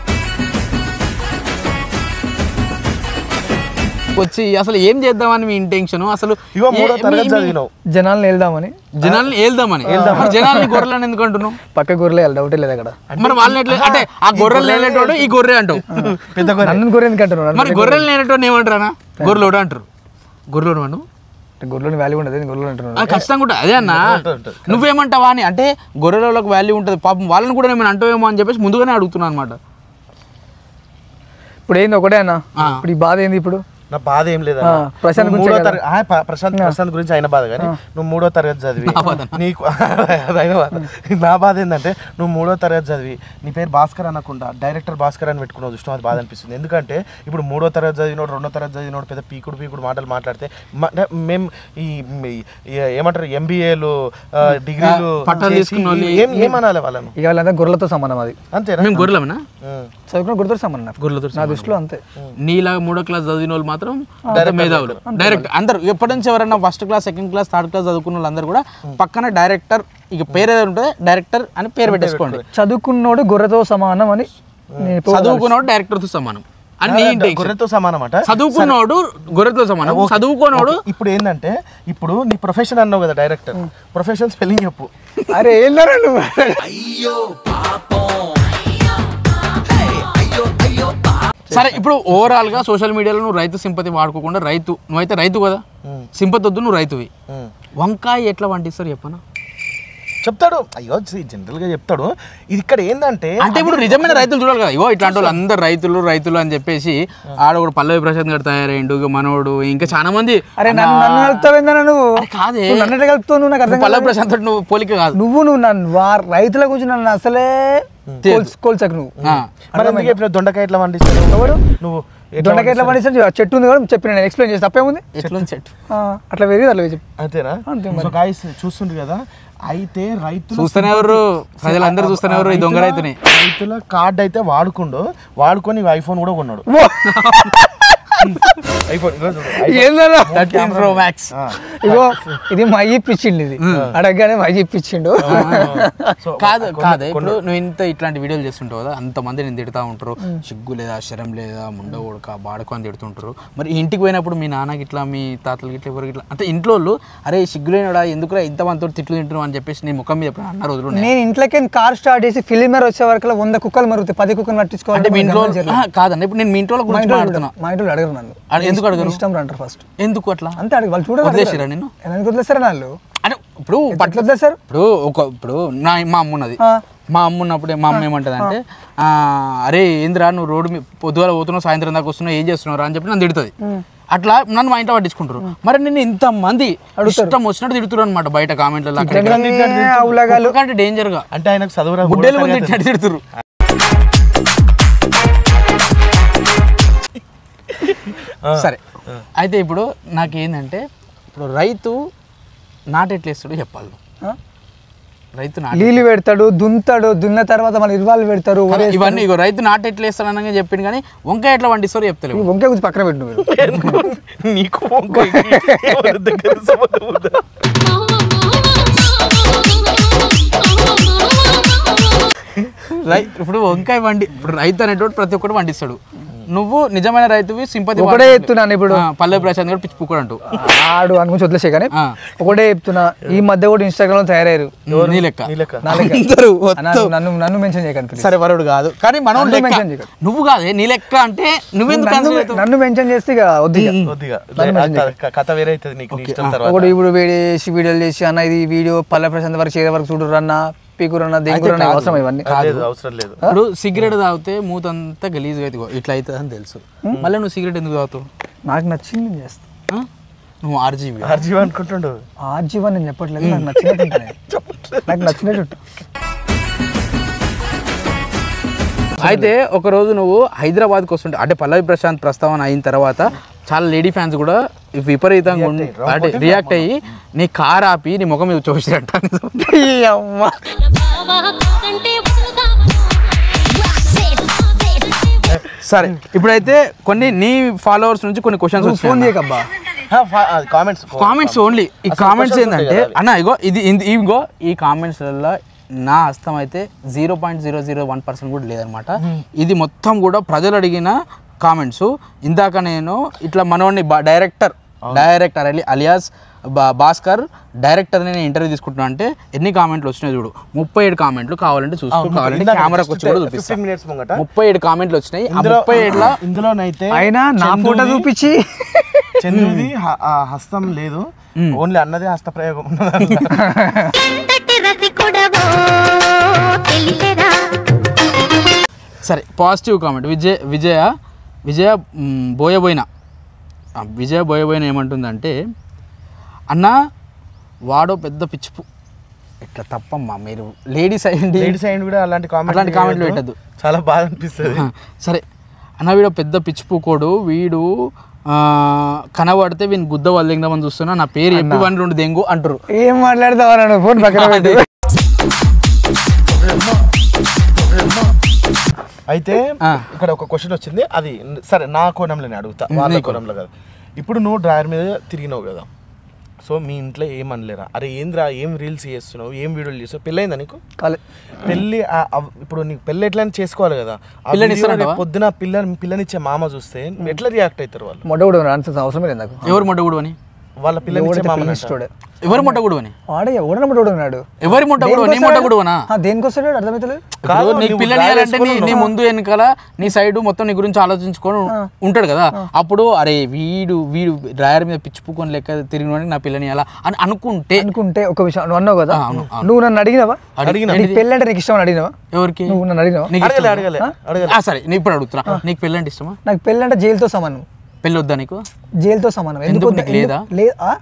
వచ్చి అసలు ఏం చేద్దామని మీ ఇంటెన్షన్ అసలు ఇగో మూడో ఏ- తరగతి మీ- మీ- చదివినావు జనాల్ని వెళ్దామని జనాల్ని ఏల్దామని మరి జనాల్ని గొర్రెలని ఎందుకు అంటున్నావు పక్క గొర్రెలు వెళ్ళి డౌటే లేదు అక్కడ మరి వాళ్ళని ఎట్లా అంటే ఆ గొర్రెలు నేనేటోడు ఈ గొర్రె అంటావు పెద్ద గొర్రె. నన్ను గొర్రె ఎందుకు అంటున్నాను మరి గొర్రెలు నేనేటోడు ఏమంటారా గొర్రెలోడు అంటారు గొర్రెలోడు అను గొర్రెని వాల్యూ ఉండదు నేను గొర్రెలు అంటున్నాను అది ఖచ్చితంగా ఉంటుంది అదే అన్న నువ్వేమంటావా అని అంటే గొర్రెలకు వాల్యూ ఉంటుంది పాపం వాళ్ళని కూడా నేను అంటావేమో అని చెప్పేసి ముందుగానే అడుగుతున్నాను అనమాట ఇప్పుడు ఏంది ఒకటే అన్న ఇప్పుడు ఈ బాధ ఏంది ఇప్పుడు నా బాధ ఏం లేదు ఆ, ప్రశాంత్ గురించే మూడో కదా. తరగతి ఆ, ప- ప్రశాంత్ ప్రశాంత్ గురించి ఆయన బాధ కానీ నువ్వు మూడో తరగతి చదివి నీకు అది ఆయన బాధ నా బాధ ఏంటంటే నువ్వు మూడో తరగతి చదివి నీ పేరు భాస్కర్ అనకుండా డైరెక్టర్ భాస్కర్ అని పెట్టుకున్నావు చూసిన అది బాధ అనిపిస్తుంది ఎందుకంటే ఇప్పుడు మూడో తరగతి చదివినోడు రెండో తరగతి చదివినోడు పెద్ద పీకుడు పీకుడు మాటలు మాట్లాడితే మ- నే- మేము ఈ ఈ- ఈ- ఏమంటారు ఎంబీఏలు డిగ్రీలు పట్టాలు చేసి తీసుకున్న వాళ్ళు ఏం ఏమనాలి వాళ్ళను ఇక వాళ్ళంతా గొర్రెలతో సమానం అది అంతేనా మేము గొర్రెలమేనా ఉం. చదువుకున్న గొర్రెతో సమానం నాకు. గొర్రెలతో నా దృష్టిలో అంతే నీలాగా మూడో క్లాస్ చదివిన వాళ్ళు మాత్రం మేధావులు డైరెక్ట్ అందరు ఎప్పటి నుంచి ఎవరైనా first class second class third class చదువుకున్న వాళ్ళందరూ కూడా పక్కన డైరెక్టర్ ఇక పేరు ఏదో ఉంటుంది డైరెక్టర్ అని పేరు పెట్టేసుకోండి చదువుకున్నోడు గొర్రెతో సమానం అని నేను ఇప్పుడు చదువుకున్నోడు డైరెక్టర్తో సమానం అని నీ intention. గొర్రెతో సమానం అట చదువుకున్నోడు గొర్రెతో సమానం చదువుకోనోడు ఇప్పుడు ఏంటంటే ఇప్పుడు నీ ప్రొఫెషన్ అన్నావు కదా డైరెక్టర్ ప్రొఫెషన్ స్పెల్లింగ్ చెప్పు అరే ఏందరా నువ్వు సరే ఇప్పుడు ఓవరాల్ గా సోషల్ మీడియాలో నువ్వు రైతు సింపతి వాడుకోకుండా రైతు నువ్వైతే రైతు కదా సింపతి వద్దు నువ్వు రైతువి ఉం. వంకాయ ఎట్లా వండిస్తారు చెప్పనా చెప్తాడు అయ్యో జనరల్ గా చెప్తాడు ఇది ఇక్కడ ఏంటంటే అంటే ఇప్పుడు నిజమైన రైతులు చూడాలి కదా ఇగో ఇట్లాంటి వాళ్ళు అందరు రైతులు రైతులు అని చెప్పేసి ఆడ కూడా పల్లవి ప్రసాద్ గారు తయారైండు ఇక మనోడు ఇంకా చాలా మంది అరే నన్ను నన్ను కలుపుతావేందన్నా నువ్వు అరే కాదే నువ్వు నన్ను ఎట్లా కలుపుతావు నువ్వు నాకు అర్థం పల్లవి కాదు ప్రశాంత్ తోటి నువ్వు పోలిక కాదు నువ్వు నువ్వు నన్ను వా రైతుల గురించి నన్ను అసలే కోల్చ- కోల్చకు నువ్వు ఆ. మరి ఎందుకు చెప్పిన దొండకాయ ఎట్లా వండిస్తాడు ఎవరు? నువ్వు దొండకాయ ఎట్లా పండిస్తాడు చెట్టు ఉంది కూడా చెప్పిన నేను ఎక్స్ప్లెయిన్ చేసి తప్పేముంది ఎట్లా చెట్టు ఆ, అట్లా వేరేది అట్లా చెప్పు అంతేనా అంతే సో గాయస్ చూస్తుండ్రు కదా అయితే రైతులు చూస్తూనే ఎవరు ప్రజలందరూ చూస్తూనే ఎవరు ఈ దొంగ రైతుని రైతుల కార్డ్ అయితే వాడుకుండు వాడుకొని ఐఫోన్ కూడా కొన్నాడు ఐఫోన్ ఏందన్నా థర్టీన్ ప్రో మ్యాక్స్ ఇగో ఇది మా ఇప్పించిండు ఇది అడగగానే మా ఇప్పించిండు కాదు కాదు ఇప్పుడు నువ్వు ఇంత ఇట్లాంటి వీడియోలు చేస్తుంటావు కదా అంతమంది నేను తిడతా ఉంటారు సిగ్గు లేదా శరం లేదా ముండ కొడక బాడకు అని తిడుతుంటారు మరి ఇంటికి పోయినప్పుడు మీ నాన్నకి ఇట్లా మీ తాతలకి ఇట్లా ఎవరికి ఇట్లా అంటే ఇంట్లో వాళ్ళు అరే సిగ్గులేనడా ఎందుకురా ఇంత మందితో తిట్లు తింటున్నావు అని చెప్పేసి నీ ముఖం మీద ఎప్పుడు అన్న రోజులు ఉన్నాయి నేను ఇంట్లోకి కార్ స్టార్ట్ చేసి ఫిలిమర్ వచ్చే వరకు వంద కుక్కలు మరుగుతాయి పది కుక్కలు పట్టించుకోవాలి అంటే మీ ఇంట్లో ఆ, కాదండి ఇప్పుడు నేను మీ ఇంట్లో మా గురించి ఇంట్లో మాట్లాడుతున్నా మా ఇంట్లో అడగరు నన్ను అడ- ఎందుకు అడగరు? ఇష్టం అంటారు ఫస్ట్ ఎందుకు అట్లా అంతే అడిగి వాళ్ళు చూడరు వదిలేసిరా నిన్ను ఎందుకు వదిలేస్తారా వాళ్ళు అంటే ఇప్పుడు పట్ల వదిలేస్తారు ఇప్పుడు ఒక ఇప్పుడు నా మా అమ్మ ఉన్నది ఆ. మా అమ్మ ఉన్నప్పుడే మా అమ్మ ఏమంటది అంటే అరే ఏందిరా నువ్వు రోడ్డు మీద పొద్దుగాల పోతున్నావు సాయంత్రం దాకా వస్తున్నావు ఏం చేస్తున్నావు అని చెప్పి నన్ను తిడుతుంది అట్లా నన్ను మా ఇంట్లో పట్టించుకుంటారు మరి నేను ఇంత మంది ఇష్టం వచ్చినట్టు తిడుతున్నారు అనమాట బయట కామెంట్లలో ఏ అవులగాలు. అంటే డేంజర్ గా అంటే ఆయనకు చదువురా బుడ్డేలు ముందు తిట్టినట్టు తిడుతురు సరే అయితే ఇప్పుడు నాకేందంటే ఇప్పుడు రైతు నాటెట్లేస్తాడు చెప్పాలి నువ్వు. ఆ? రైతు నాటు నీళ్ళు పెడతాడు దున్తాడు దున్న తర్వాత మళ్ళీ ఇరువాళ్ళు పెడతారు అరే, ఇవన్నీ ఇగో రైతు నాటు ఎట్లా వేస్తాడు అనగా చెప్పింది కానీ వంకాయ ఎట్లా వండిస్తారో చెప్తలేవు ఈ వంకాయ గురించి పక్కన పెట్టు నువ్వు నీకు వంకాయ ఎవరి దగ్గర సంబంధం ఉందా? రై ఇప్పుడు వంకాయ వండి ఇప్పుడు రైతు అనేటోడు ప్రతి ఒక్కడు వండిస్తాడు నువ్వు నిజమైన రైతువి సింపతి ఒకటే చెప్తున్నాను ఇప్పుడు పల్లె ప్రశాంత్ కూడా పిచ్చి పుక్కడు అంటూ ఆడు అని గురించి వదిలేసే కానీ ఆ. ఒకటే చెప్తున్నా ఈ మధ్య కూడా ఇన్స్టాగ్రామ్ లో తయారయ్యారు నీ లెక్క నీ లెక్క నా లెక్క. అందరూ నన్ను నన్ను నన్ను మెన్షన్ చేయకండి please. సరే వరుడు కాదు కానీ మనం నన్ను లెక్క mention చేయకు. నువ్వు కాదే నీ లెక్క అంటే నువ్వెందుకు నన్ను consider అవుతావు? నన్ను మెన్షన్ చేస్తే ఇక వద్దు ఇక. కొద్దిగా క- కథ వేరే అవుతుంది నీకు నీ ఇష్టం తర్వాత ఒకటి ఇప్పుడు వీడియో చేసి వీడియోలు చేసి అన్న ఇది వీడియో పల్లె ప్రశాంత్ వరకు చేరే వరకు చూడరు అన్న పీకురన్న దేంకురన్న అవసరం ఇవన్నీ లేదు అవసరం లేదు ఇప్పుడు సిగరెట్ తాగితే మూతంతా గలీజ్ అవుతుంది ఇట్లా అవుతుంది అని తెలుసు మళ్ళీ నువ్వు సిగరెట్ ఎందుకు తాగుతావు నాకు నచ్చింది నేను చేస్తా ఆ? నువ్వు ఆర్జీవి ఆర్జీవి అనుకుంటుండు ఆ జీవన్ నేను చెప్పట్లేదు నాకు నచ్చినట్టు ఉంటాను. నాకు నచ్చినట్టు ఉంటా. అయితే ఒక రోజు నువ్వు హైదరాబాద్కి వస్తుంటే అంటే పల్లవి ప్రశాంత్ ప్రస్తావన అయిన తర్వాత చాలా లేడీ ఫ్యాన్స్ కూడా విపరీతంగా ఉండి- అంటే రియాక్ట్ అయ్యి నీ కార్ ఆపి నీ ముఖం మీద చూసినట్ట ఈ అమ్మ. సరే ఇప్పుడైతే కొన్ని నీ ఫాలోవర్స్ నుంచి కొన్ని క్వశ్చన్స్ నువ్వు ఫోన్ చేయకబ్బా కామెంట్స్ కామెంట్స్ ఓన్లీ ఈ కామెంట్స్ ఏంటంటే అన్న ఇగో ఇది ఇది- ఇగో ఈ కామెంట్స్లలో నా హస్తం అయితే zero point zero zero one percent కూడా లేదనమాట ఇది మొత్తం కూడా ప్రజలు అడిగిన కామెంట్స్ ఇందాక నేను ఇట్లా మనోడిని డైరెక్టర్ డైరెక్టర్ అలి అలియాస్ బా- భాస్కర్ డైరెక్టర్ నేను ఇంటర్వ్యూ తీసుకుంటున్నా అంటే ఎన్ని కామెంట్లు వచ్చినాయి చూడు ముప్పై ఏడు కామెంట్లు కావాలంటే చూసుకో కావాలంటే కెమెరాకి వచ్చి కూడా ఫిఫ్టీన్ చూపిస్తాను మినిట్స్ ముంగట ముప్పై ఏడు కామెంట్లు వచ్చినాయి ఆ ఇందులో ముప్పై ఏడులో ఇందులోనైతే అయినా నా ఫోటో చందుది- చూపించి చంద్రుది హ- ఆ హస్తం లేదు ఓన్లీ అన్నదే హస్త ప్రయోగం ఉన్నదంట. సరే పాజిటివ్ కామెంట్ విజయ్ విజయ విజయ మ్, బోయబోయిన ఆ, విజయ బోయబోయిన ఏమంటుందంటే అన్న వాడో పెద్ద పిచ్చిపు ఇట్లా తప్పమ్మా మీరు లేడీస్ అయ్యండి లేడీస్ అయిన కూడా అలాంటి కామెంట్ అట్లాంటి కామెంట్లు పెట్టద్దు చాలా బాధ అనిపిస్తుంది సరే అన్న వీడు పెద్ద పిచ్చిపుకోడు వీడు ఆ, కనబడితే వీని గుద్ద వాళ్ళు దింగమని చూస్తున్నా నా పేరు ఎప్పి వన్ రెండు దెంగు అంటారు ఏం మాట్లాడతావా నన్ను ఫోన్ పక్కన పెట్టి అయితే ఆ. ఇక్కడ ఒక క్వశ్చన్ వచ్చింది అది సరే నా కోణంలో నేను అడుగుతా వాళ్ళ కోణంలో కదా ఇప్పుడు నువ్వు డ్రైవర్ మీద తిరిగినావు కదా సో మీ ఇంట్లో ఏమనలేరా అరే ఏంద్రా ఏం రీల్స్ చేస్తున్నావు ఏం వీడియోలు చేస్తావు పెళ్ళైందా నీకు కాలే పెళ్ళి ఆ- ఆ- ఇప్పుడు నీకు పెళ్ళి ఎట్లా అని చేసుకోవాలి కదా ఆ పిల్లని video ఇస్తారంటావా? రేపు పొద్దున పిల్ల పిల్లనిచ్చే మామ చూస్తే ఎట్లా రియాక్ట్ అవుతారు వాళ్ళు మొట్ట కూడా ఆన్సర్ అవసరం లేదు నాకు ఎవరు మొట్టగుడు అని వాళ్ళ పిల్లనిచ్చే ఎవడైతే మామ ఇష్టోడే ఎవరు మొట్టగుడు అని వాడే ఎవడన్నా మొట్ట ఉన్నాడు ఎవరి మొట్టగుడు నీ మొట్టగుడువనా దేనికి వస్తాడు అర్థమవుతలేదు కాదు, ఇప్పుడు నీకు నువ్వు పిల్లని డ్రైవర్ ఇవ్వాలంటే నీ నీ ముందు వెనకాల నీ సైడ్ మొత్తం నీ గురించి ఆలోచించుకొని ఉంటాడు కదా అప్పుడు అరే వీడు వీడు డ్రైవర్ మీద పిచ్చిపుకొని లెక్క తిరిగిన నా పిల్లని అలా అని అనుకుంటే అనుకుంటే ఒక విషయం నువ్వు అన్నావు కదా ఆ, అవును, అవును. నువ్వు నన్ను అడిగినావా అడిగినా. నీకు పెళ్ళి అంటే నీకు ఇష్టం అని అడిగినావా ఎవరికి నువ్వు నన్ను అడిగినావా నీకు అడగలే ఇష్టమా? అడగలే అడగలే ఆ, సరే నేను ఇప్పుడు అడుగుతున్నా నీకు పెళ్ళి అంటే ఇష్టమా నాకు పెళ్ళి అంటే జైలుతో సమానం పెళ్ళి వద్దా నీకు జైలుతో సమానం ఎందుకు? వద్ద- నీకు లేదా? లే- ఆ?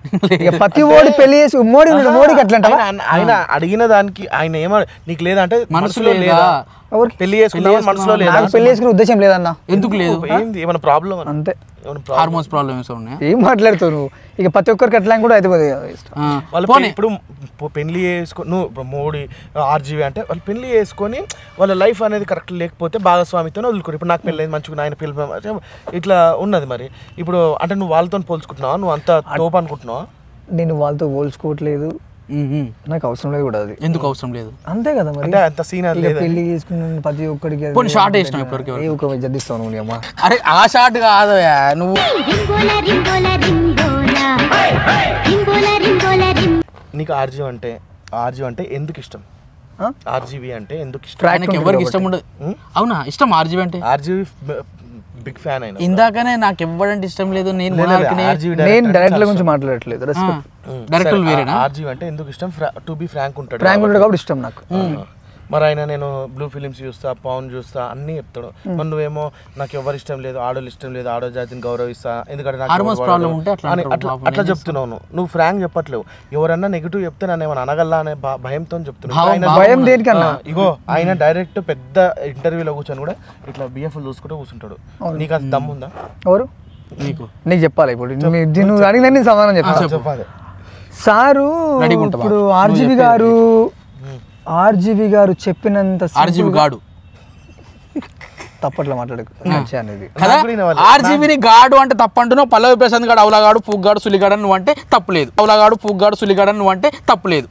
ఇక ప్రతి ఓడి పెళ్లి చేసి మోడీ ఉన్నాడు, మోడీకి అట్లా అంటావా ఆయన- ఆయన అడిగిన దానికి ఆయన ఏమో నీకు లేదా అంటే మనసులో మనసులో లేదా? లేదా ఎవరికి? పెళ్లి చేసుకున్నావు మనసులో లేదా నాకు పెళ్లి చేసుకునే ఉద్దేశం లేదన్న ఎందుకు లేదు ఏంది ఏమైనా ప్రాబ్లం అంతే హార్మోన్స్ ప్రాబ్లమ్స్ ఉన్నాయా ఏం మాట్లాడుతావు నువ్వు ఇక ప్రతి ఒక్కరికి అట్లా కూడా అయిపోతుంది కదా ఇష్టం. ఆ, వాళ్ళు పోనీ. పె- ఇప్పుడు పె- పెళ్లి చేసుకొని నువ్వు ఇప్పుడు మోడీ ఆర్జీవి అంటే వాళ్ళు పెళ్లి చేసుకొని వాళ్ళ లైఫ్ అనేది కరెక్ట్ లేకపోతే భాగస్వామితో వదులుకోరు ఇప్పుడు నాకు పెళ్ళి మంచిగా ఆయన పెళ్ళి ఇట్లా ఉన్నది మరి ఇప్పుడు అంటే నువ్వు వాళ్ళతో పోల్చుకుంటున్నావా నువ్వు అంత తోపు అనుకుంటున్నావా నేను వాళ్ళతో పోల్చుకోవట్లేదు ఉమ్, ఉమ్. నాకు అవసరం లేదు కూడా అది ఎందుకు అవసరం లేదు అంతే కదా మరి అంటే అంత సీన్ ఇక లేదు పెళ్లి చేసుకున్న ప్రతి ఒక్కడికి అది పోనీ షార్ట్ వేసినాం ఇప్పటివరకు ఏ ఒక జడ్డిస్తావు నువ్వు నీ అమ్మ అరే ఆ షార్ట్ కాదు నువ్వు రింగోల రింగోల రింగోల రింగోల రింగోల రింగోల నీకు ఆర్జీవి అంటే ఆర్జీవి అంటే ఎందుకు ఇష్టం ఆ? ఆర్జీవి అంటే ఎందుకు ఇష్టం Track ఆయనకి ఉంటుంది ఎవరికి కాబట్టి. ఇష్టం ఉండదు అవునా ఇష్టం ఆర్జీవి అంటే ఆర్జీవి బిగ్ ఫ్యాన్ అయినా ఇందాకనే నాకు ఎవరంటే ఇష్టం లేదు నేను మొనార్క్ని- ఆర్జీవి నేను డైరెక్ట్ల గురించి మాట్లాడట్లేదు ఆ, రెస్పెక్ట్ డైరెక్టర్లు వేరేనా ఆర్జీవి అంటే ఎందుకు ఇష్టం టు బి ఫ్రాంక్ ఉంటాడు ప్రాంక్ ఉంటాడు కాబట్టి ఇష్టం నాకు ఆ. మరి ఆయన నేను బ్లూ ఫిలిమ్స్ చూస్తా పవన్ చూస్తా అన్ని చెప్తాడు మరి నువ్వేమో నాకు ఎవరు ఇష్టం లేదు ఆడోళ్ళు ఇష్టం లేదు ఆడో జాతిని గౌరవిస్తా ఎందుకంటే నాకు Hormones ఎవరు problem వాడరు ఉంటే అట్లా అని అంటారు అట్లా పాపం, అట్లా ఏం చెప్తున్నావు నువ్వు. నువ్వు ఫ్రాంక్ చెప్పట్లేవు ఎవరన్నా నెగిటివ్ చెప్తే నన్ను ఏమైనా అనగల్లా అనే భా- భయంతో చెప్తున్నావు భావం- ఆయన- భావం భయం ఉన్నది. దేనికన్నా ఆ, ఇగో ఆయన డైరెక్ట్ పెద్ద ఇంటర్వ్యూలో కూర్చొని కూడా ఇట్లా బిఎఫ్ చూసుకుంటూ కూర్చుంటాడు నీకు అది దమ్ముందా ఎవరు నీకు నీకు చెప్పాలి ఇప్పుడు నీ- ఇది నువ్వు అడిగిన నేను సమాధానం చెప్పాలి చెప్పాలి సారు రెడీగా ఉంటావా? ఇప్పుడు నువ్వు ఆర్జీవి చెప్పేది. గారు ఆర్జీవి గారు చెప్పినంత ఆర్జీవి గాడు తప్పట్లా మాట్లాడకు నచ్చే అనేది కదా నాకు కూడా వినవాలి. ఆర్జీబీని గాడు అంటే తప్పు అంటున్నావు పల్లవి ప్రశాంత్ గాడు అవులగాడు పుగ్గాడు సులిగాడు అని నువ్వు అంటే తప్పులేదు అవులగాడు పుగ్గాడు సులిగాడు అని నువ్వు అంటే తప్పులేదు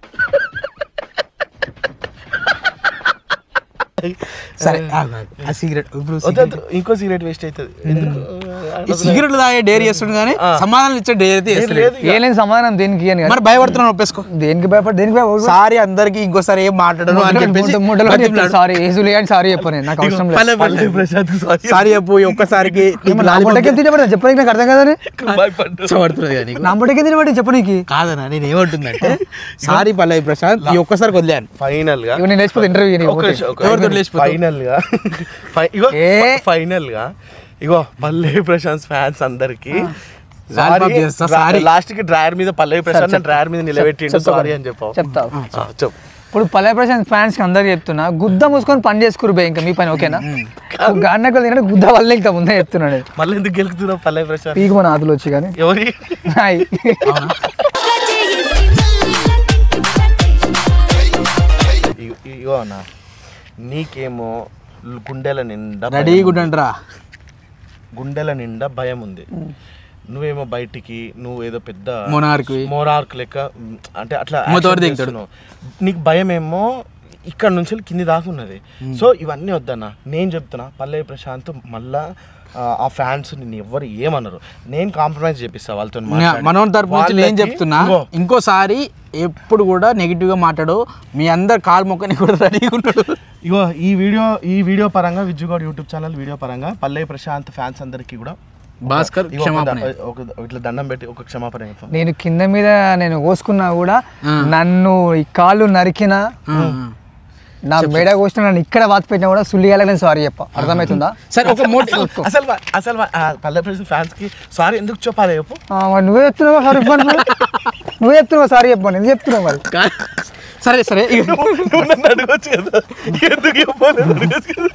సరే ఆగు, ఆగు. ఆ సిగరెట్ ఇప్పుడు వద్దు, వద్దు, ఇంకో సిగరెట్ వేస్ట్ అవుతుంది ఎందుకు ఈ సిగరెట్లు తాగే డైరీ చేస్తుండు కానీ సమాధానం ఇచ్చే డైరీ అయితే చేస్తలేదు. ఏ లేని సమాధానం దేనికి అని మరి భయపడుతున్నావు ఒప్పేసుకో దేనికి భయపడి దేనికి భయపడి సారీ అందరికి ఇంకోసారి ఏం మాట్లాడను అని చెప్పేసి బతిమలాడు. సారీ ఏసులు అని సారీ చెప్పను నేను. నాకు అవసరం లేదు పల్లవి పల్లవి ప్రశాంత్ సారీ సారీ చెప్పు ఈ ఒక్కసారికి నీకు నా లాలిపాప్ బొట్టకి చెప్పండి చెప్పడానికి నాకు అర్థం కదని భయపడ్డా ఇష్టపడుతున్నది కదా నీకు. నా బొట్టకి తినబడి చెప్పు నీకు కాదన్నా నేను ఏమంటుందంటే సారీ పల్లవి ప్రశాంత్ ఈ ఒక్కసారి వదిలేను ఫైనల్ గా ఇవి నేను లేచిపోతే ఇంటర్వ్యూ ఒక నిమిషం, ఒక ఎవరితో నిమిషం. లేచిపోతావు? ఫైనల్ గా ఫై- ఇగో ఏ? ఫైనల్ గా ఇగో పల్లవి ప్రశాంత్ ఫ్యాన్స్ అందరికి లాలిపాప్ చేస్తా, sorry. లాస్ట్ కి డ్రైవర్ మీద పల్లవి ప్రశాంత్ డ్రైవర్ మీద నిలబెట్టిండు చెప్తా. సారీ అని చెప్పావు చెప్తా ఆ, చెప్పు ఇప్పుడు పల్లె ప్రశాంత్ ఫ్యాన్స్ కి అందరికి చెప్తున్నా గుద్ద మూసుకొని పని చేసుకురు బే ఇంకా మీ పని ఓకేనా గాన్నకు తినడం గుద్ద వల్ల ఇంకా ముందే చెప్తున్నాడు మళ్ళీ ఎందుకు గెలుకుతున్నావు పల్లవి ప్రశాంత్ పీక్ మన ఆతులు వచ్చి కానీ ఎవరి హాయ్. ఇగో- ఇగో అన్న నీకేమో గుండెల నిండా భయం రెడీ ఉంది. గుడ్డంట్రా గుండెల నిండా భయం ఉంది నువ్వేమో బయటికి నువ్వు ఏదో పెద్ద Monarch వి. మోనార్క్ లెక్క ఉమ్, అంటే అట్లా మూతవర action దిగుతాడు. చేస్తున్నావు. నీకు భయం ఏమో ఇక్కడ నుంచి కింది దాకా ఉన్నది సో ఇవన్నీ వద్దన్న నేను చెప్తున్నా పల్లవి ప్రశాంత్ మళ్ళా ఆ, ఆ ఫ్యాన్స్ నిన్ను ఎవ్వరు ఏమన్నారు నేను కాంప్రమైజ్ చేపిస్తా వాళ్ళతో మాట్లాడి. మనోన్ తరపు నుంచి నేను వాళ్ళకి- చెప్తున్నా ఇగో, ఇంకోసారి ఎప్పుడు కూడా నెగిటివ్ గా మాట్లాడు మీ అందరు కాలు మొక్కని కూడా రెడీగా ఉంటాడు ఇగో ఈ వీడియో ఈ వీడియో పరంగా విజ్జుగౌడ్ యూట్యూబ్ ఛానల్ వీడియో పరంగా పల్లవి ప్రశాంత్ ఫ్యాన్స్ అందరికీ కూడా భాస్కర్ ఇగో ఒక క్షమాపణ ద- ఒక ఇట్లా దండం పెట్టి ఒక క్షమాపణ చెప్పు. నేను కింద మీద నేను కోసుకున్నా కూడా నన్ను ఈ కాళ్ళు నరికినా నా మెడ కోసిన నన్ను ఇక్కడ వాత పెట్టినా కూడా సుల్లిగాలని సారీ చెప్ప అర్థమవుతుందా సరే ఒక మోటి అసలు వా- అసలు వా- ఆ పల్లె ప్రశాంత్ ఫ్యాన్స్ కి సారీ ఎందుకు చెప్పాలి చెప్పు ఆ, మరి నువ్వే చెప్తున్నావు సారీ చెప్పను నువ్వే చెప్తున్నావు సారీ చెప్పను ఎందుకు చెప్తున్నావు మరి సరే సరే ఇగో. నువ్వు నన్ను అడగొచ్చు కదా ఎందుకు చెప్పాలి అడగొచ్చు కదా.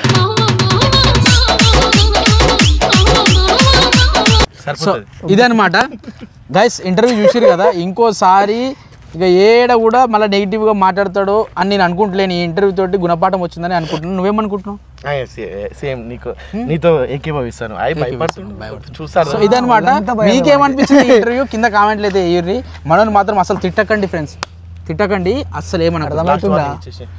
సో సరిపోతుంది ఇదనమాట గైస్ ఇంటర్వ్యూ చూసిరు కదా ఇంకోసారి ఇక ఏడ కూడా మళ్ళీ నెగిటివ్గా మాట్లాడతాడో అని నేను అనుకుంటలేను ఈ ఇంటర్వ్యూ తోటి గుణపాఠం వచ్చిందని అనుకుంటున్నాను నువ్వేమనుకుంటున్నావు సేమ్ నీకు నీతో ఏకీభవిస్తాను అయి భయపడుతుంది చూస్తాను సో ఇదనమాట మీకేమనిపించింది ఇంటర్వ్యూ కింద కామెంట్లు అయితే వేయర్రి మనల్ని మాత్రం అసలు తిట్టకండి ఫ్రెండ్స్ తిట్టకండి అస్సలు ఏమన్నా అర్థమవుతుందా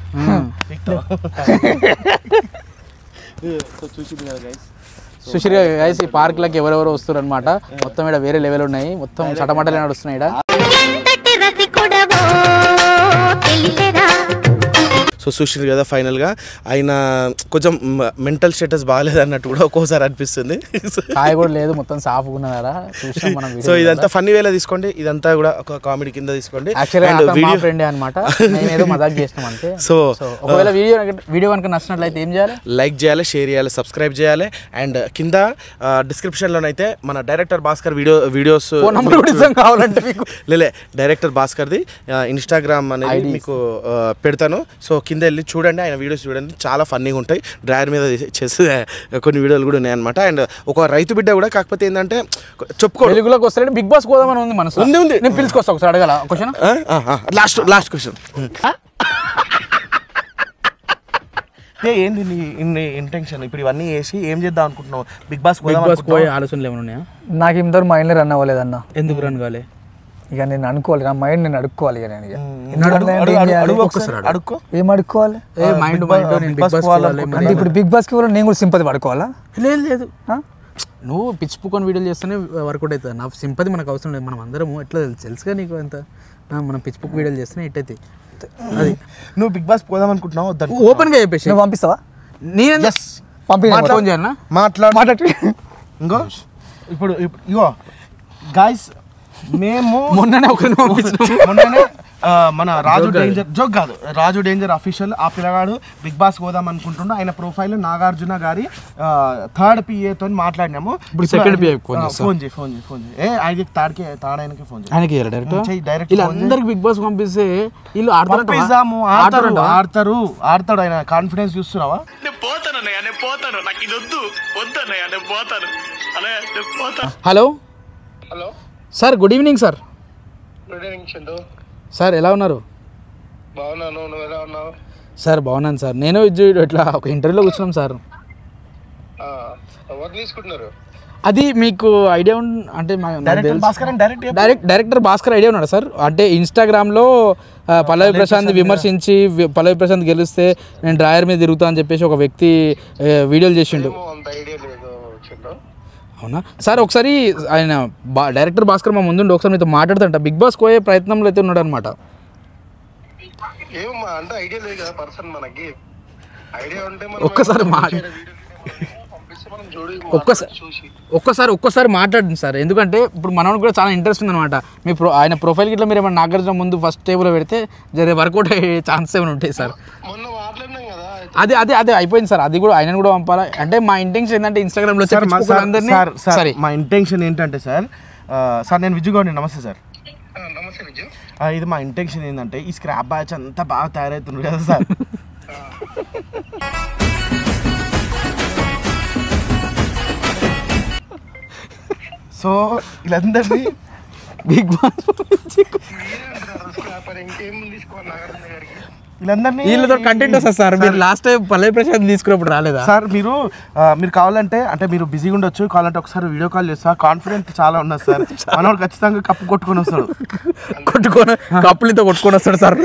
సుశీర్ గైస్ ఈ పార్క్లకి ఎవరెవరు వస్తారు అనమాట మొత్తం ఇక్కడ వేరే లెవెల్ ఉన్నాయి మొత్తం చటమటలే నడుస్తున్నాయి ఈడ ఎంతటి రసికుడవో తెలియరా సో సో చూసిండ్రు కదా ఫైనల్గా ఆయన కొంచెం మెంటల్ స్టేటస్ బాగాలేదు అన్నట్టు కూడా ఒక్కోసారి అనిపిస్తుంది కాయ కూడా లేదు మొత్తం సాఫ్గా ఉన్నదారా చూసాం మనం సో ఇదంతా ఫన్నీ వేలో తీసుకోండి ఇదంతా కూడా ఒక కామెడీ కింద తీసుకోండి యాక్చువల్గా And మా video- ఫ్రెండ్ అనమాట నేను ఏదో మజాక్ చేసినాం అంతే సో సో ఒకవేళ వీడియో వీడియో కనుక నచ్చినట్లయితే ఏం చేయాలి లైక్ చేయాలి షేర్ చేయాలి సబ్స్క్రైబ్ చేయాలి అండ్ కింద డిస్క్రిప్షన్లోనైతే మన director Bhaskar video videos phone number కూడా ఇస్తాం కావాలంటే మీకు లేలే డైరెక్టర్ భాస్కర్ది ఇన్స్టాగ్రామ్ అనేది మీకు ఆ, పెడతాను సో కింద వెళ్ళి చూడండి ఆయన వీడియోస్ చూడండి చాలా ఫన్నీగా ఉంటాయి డ్రైవర్ మీద తీసే- చేసే కొన్ని వీడియోలు కూడా ఉన్నాయన్నమాట అండ్ ఒక రైతు బిడ్డ కూడా కాకపోతే ఏంటంటే చెప్పుకో తెలుగులోకి వస్తారంటే బిగ్ బాస్ కోదామని ఉంది మనసు ఉంది, ఉంది. నేను పిలుచుకొస్తా ఒకసారి అడగల క్వశ్చన్ లాస్ట్ లాస్ట్ క్వశ్చన్ ఏంటి నీ ఇన్ని ఇంటెన్షన్ ఇప్పుడు ఇవన్నీ వేసి ఏం చేద్దాం అనుకుంటున్నావు బిగ్ బాస్ బిగ్ బాస్ పోయే ఆలోచనలు ఏమైనా ఉన్నాయా నాకు ఇంతవరకు మైండ్లో రన్ అవ్వలేదన్న ఎందుకు రన్ కాలే ఇక నేను అనుకోవాలి నా మైండ్ నేను అడుక్కోవాలి ఇక నేను ఇక అడుగు, ఎందుకంటే అడుగు, ఏం అడుగు, చేయాలి? అడుగు ఒకసారి అడుక్కో ఏం అడుక్కోవాలి ఏ మైండ్ మైండ్ నేను బిగ్ బాస్ పోవాలి అంటే ఇప్పుడు బిగ్ బాస్కి కూడా నేను కూడా సింపతి పడుకోవాలా లేదు లేదు ఆ? నువ్వు పిచ్చి పుకొని వీడియోలు చేస్తేనే వర్కౌట్ అవుతుంది నా సింపతి మనకు అవసరం లేదు మనం అందరము ఎట్లా తెలుసు తెలుసుగా నీకు ఎంత ఆ, మనం పిచ్చి పుక్ వీడియోలు చేస్తేనే ఇట్ అవుతాయి అది నువ్వు బిగ్ బాస్ పోదాం అనుకుంటున్నావు వద్దని ఓపెన్గా చెప్పేసి నువ్వు పంపిస్తావా నేను పంపి ఫోన్ చేయనా మాట్లాడు మాట్లాడి ఇంకో ఇప్పుడు ఇప్పుడు ఇగో గాయస్ మేము మొన్ననే ఒకరిని పంపించినాము మొన్ననే ఆ, మన రాజు డేంజర్ జోక్ కాదు రాజు డేంజర్ అఫీషియల్ ఆ పిల్లగాడు బిగ్ బాస్ పోదాం అనుకుంటుండు ఆయన ప్రొఫైల్ నాగార్జున గారి థర్డ్ పిఏతో మాట్లాడినాము ఇప్పుడు second PA కి phone చేస్తా. ఫోన్ చేయి ఫోన్ చేయి ఫోన్ చేయి ఏ ఆయనకి థర్డ్కి థర్డ్ ఆయనకి ఫోన్ చేయి ఆయనకి డైరెక్ట్ చెయ్యి, direct వీళ్ళందరికి బిగ్ బాస్ పంపిస్తే వీళ్ళు ఆడతారంట పంపిస్తాము ఆడతారు ఆడతారు ఆడతాడు ఆయన కాన్ఫిడెన్స్ చూస్తున్నావా నేను పోతాను అన్నయ్య నేను పోతాను నాకు ఇది వద్దు వద్దు అన్నయ్య నేను పోతాను అన్నయ్య నేను పోతాను hello hello sir good evening sir good evening Chandu sir ఎలా ఉన్నారు బాగున్నాను నువ్వు ఎలా ఉన్నావు సార్ బాగున్నాను సార్ నేను ఇది ఇట్లా ఒక ఇంటర్వ్యూలో కూర్చున్నాం సార్ ఆ, ఎవరు తీసుకుంటున్నారు అది మీకు ఐడియా ఉన్ అంటే మా- నాకు డైరెక్టర్ తెలుసు. భాస్కర్ అని direct direct director Bhaskar idea ఉన్నాడు సార్ అంటే ఇన్స్టాగ్రామ్లో ఆ, పల్లవి ప్రశాంత్ విమర్శించి వి- పల్లవి ప్రశాంత్ గెలిస్తే నేను డ్రాయర్ మీద తిరుగుతా అని చెప్పేసి ఒక వ్యక్తి ఆ, వీడియోలు చేసిండు ఏమో అంత ఐడియా లేదు చందు అవునా సార్ ఒకసారి ఆయన బా డైరెక్టర్ భాస్కర్ మా ముందుండి ఒకసారి మీతో మాట్లాడుతుంట బిగ్ బాస్ పోయే ప్రయత్నంలో అయితే ఉన్నాడు అనమాట ఏమో అంత ఐడియా లేదు కదా పర్సన్ మనకి ఐడియా ఉంటే మనం ఒక్కసారి ఏమన్నా మాట- share video పంపిస్తే మనం చూడి ఒక్కసారి చూసి ఒక్కసారి ఒక్కసారి మాట్లాడండి సార్ ఎందుకంటే ఇప్పుడు మనకు కూడా చాలా ఇంట్రెస్ట్ ఉందన్నమాట మీ ప్రో ఆయన ప్రొఫైల్ గిట్లా మీరు ఏమైనా నాగార్జున ముందు ఫస్ట్ టేబుల్లో పెడితే జర వర్కౌట్ అయ్యే ఛాన్స్ ఏమైనా ఉంటాయి సార్ మొన్న మాట్లాడినాం కదా అదే అదే అదే అయిపోయింది సార్ అది కూడా ఆయన కూడా పంపాలా అంటే మా ఇంటెన్షన్ ఏంటంటే ఇన్స్టాగ్రామ్ లో సార్ మా- సార్ అందరినీ సార్ సార్ సరే మా ఇంటెన్షన్ ఏంటంటే సార్ ఆ, సార్ నేను విజయ్ గౌడ్ నమస్తే సార్ ఆ, నమస్తే విజయ్ ఆ, ఇది మా ఇంటెన్షన్ ఏంటంటే ఈ స్క్రాప్ బ్యాచ్ అంతా బాగా తయారవుతున్నారు కదా సార్ సో వీళ్ళందరినీ బిగ్ బాస్ వ్యాపారం ఇంకేం తీసుకోవాలి నాగార్జున గారికి వీళ్ళందరినీ వీళ్ళతో కంటెంట్ వస్తుంది సార్ మీరు లాస్ట్ టైం పల్లవి ప్రశాంత్ తీసుకున్నప్పుడు రాలేదా సార్ మీరు ఆ, మీరు కావాలంటే అంటే మీరు బిజీగా ఉండొచ్చు కావాలంటే ఒకసారి వీడియో కాల్ చేస్తా కాన్ఫిడెంట్ చాలా ఉన్నది సార్ మనోడు ఖచ్చితంగా కప్పు కొట్టుకొని వస్తాడు కొట్టుకొని కప్పులతో కొట్టుకొని వస్తాడు సార్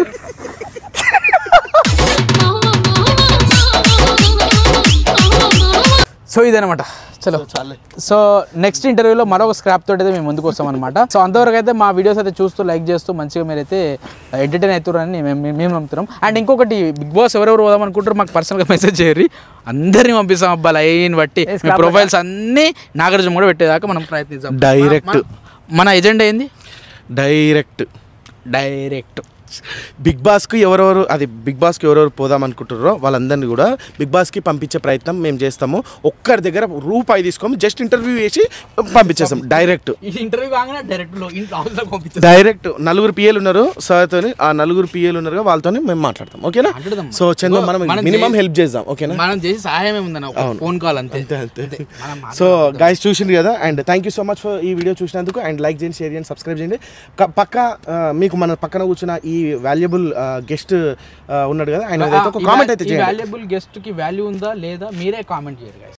సో ఇదనమాట చలో సో నెక్స్ట్ ఇంటర్వ్యూలో మరొక స్క్రాప్ తోటి అయితే మేము ముందుకు వస్తాం అనమాట సో అంతవరకు అయితే మా వీడియోస్ అయితే చూస్తూ లైక్ చేస్తూ మంచిగా మీరైతే ఎంటర్టైన్ అవుతారని మేము మేము- మేము నమ్ముతున్నాం అండ్ ఇంకొకటి బిగ్ బాస్ ఎవరెవరు పోదాం అనుకుంటారు మాకు పర్సనల్గా మెసేజ్ చేయరు అందరినీ పంపిస్తాం అబ్బా లైన్ బట్టి మీ ప్రొఫైల్స్ అన్నీ నాగార్జున కూడా పెట్టేదాకా మనం ప్రయత్నిస్తాం డైరెక్ట్ మన ఎజెండా ఏంది డైరెక్ట్ డైరెక్ట్ బిగ్ బాస్కి ఎవరెవరు అది బిగ్ బాస్కి ఎవరెవరు పోదాం అనుకుంటున్నారో వాళ్ళందరినీ కూడా బిగ్ బాస్కి పంపించే ప్రయత్నం మేము చేస్తాము ఒక్కరి దగ్గర రూపాయి తీసుకోము జస్ట్ ఇంటర్వ్యూ చేసి పంపించేస్తాం డైరెక్ట్ ఈ ఇంటర్వ్యూ కాగానే డైరెక్ట్ ఇంట్లో హౌస్లో పంపించారు డైరెక్ట్ నలుగురు పిఏలు ఉన్నారు సార్తో ఆ నలుగురు పిఏలు ఉన్నారు వాళ్ళతో మేము మాట్లాడతాం ఓకేనా మాట్లాడదాం. సో చంద్ర మనం మనం మినిమం చేయ- హెల్ప్ చేద్దాం ఓకేనా మనం చేసి సహాయం ఏముందన్న ఒక ఫోన్ కాల్ అంతే అంతే అంతే అంతే. మనం మాట్లాడదాం. సో గైస్ చూసింది కదా and thank you so much for ఈ వీడియో చూసినందుకు అండ్ లైక్ చేయండి షేర్ చేయండి సబ్స్క్రైబ్ చేయండి క- పక్క ఆ, మీకు మన పక్కన కూర్చున్న ఈ వాల్యుబుల్ గెస్ట్ ఉన్నాడు కదా ఆయన ఆ, ఒక ఈ కామెంట్ వా- అయితే ఈ చేయండి వాల్యుబుల్ గెస్ట్ కి వాల్యూ ఉందా లేదా మీరే కామెంట్ చేయరు guys.